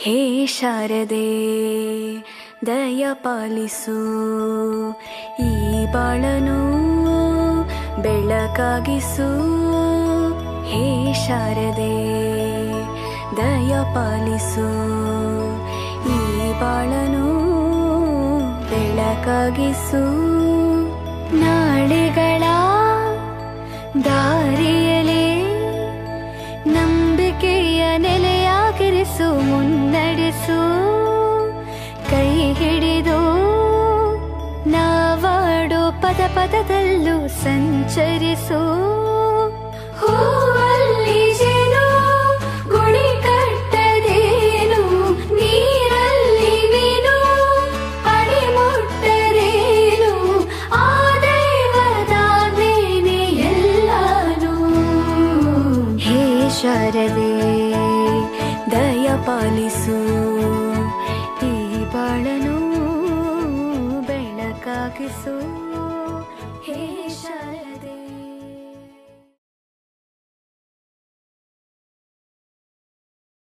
ಹೇ ಶಾರದೆ ದಯ ಪಾಲಿಸು ಈ ಬಾಳನು ಬೆಳಕಾಗಿಸು ಹೇ ಶಾರದೆ ದಯ ಪಾಲಿಸು ಈ ಬಾಳನು ಬೆಳಕಾಗಿಸು ನಾಳೆಗಳ ದಾರಿಯಲೇ ನಂಬಿಕೆಯ ನೆಲೆಯಾಗಿರಿಸು ಮುನ್ನಡೆಸು ಕೈ ಹಿಡಿದು ನಾವಾಡೋ ಪದ ಪದದಲ್ಲೂ ಸಂಚರಿಸು ಹೂವಲ್ಲಿ ಜೇನು ಗುಡಿ ಕಟ್ಟದೇನು ನೀರಲ್ಲಿ ಮೀನು ಅಡಿ ಮುಟ್ಟರೇನು ಆ ದೈವದಾಗ್ಲೇನೆ ಎಲ್ಲಾನು ಹೇ ಶಾರದೆ ದಯ ಪಾಲಿಸು ಈ ಬಾಳನು ಬೆಳಕಾಗಿಸು ಹೇ ಶಾರದೆ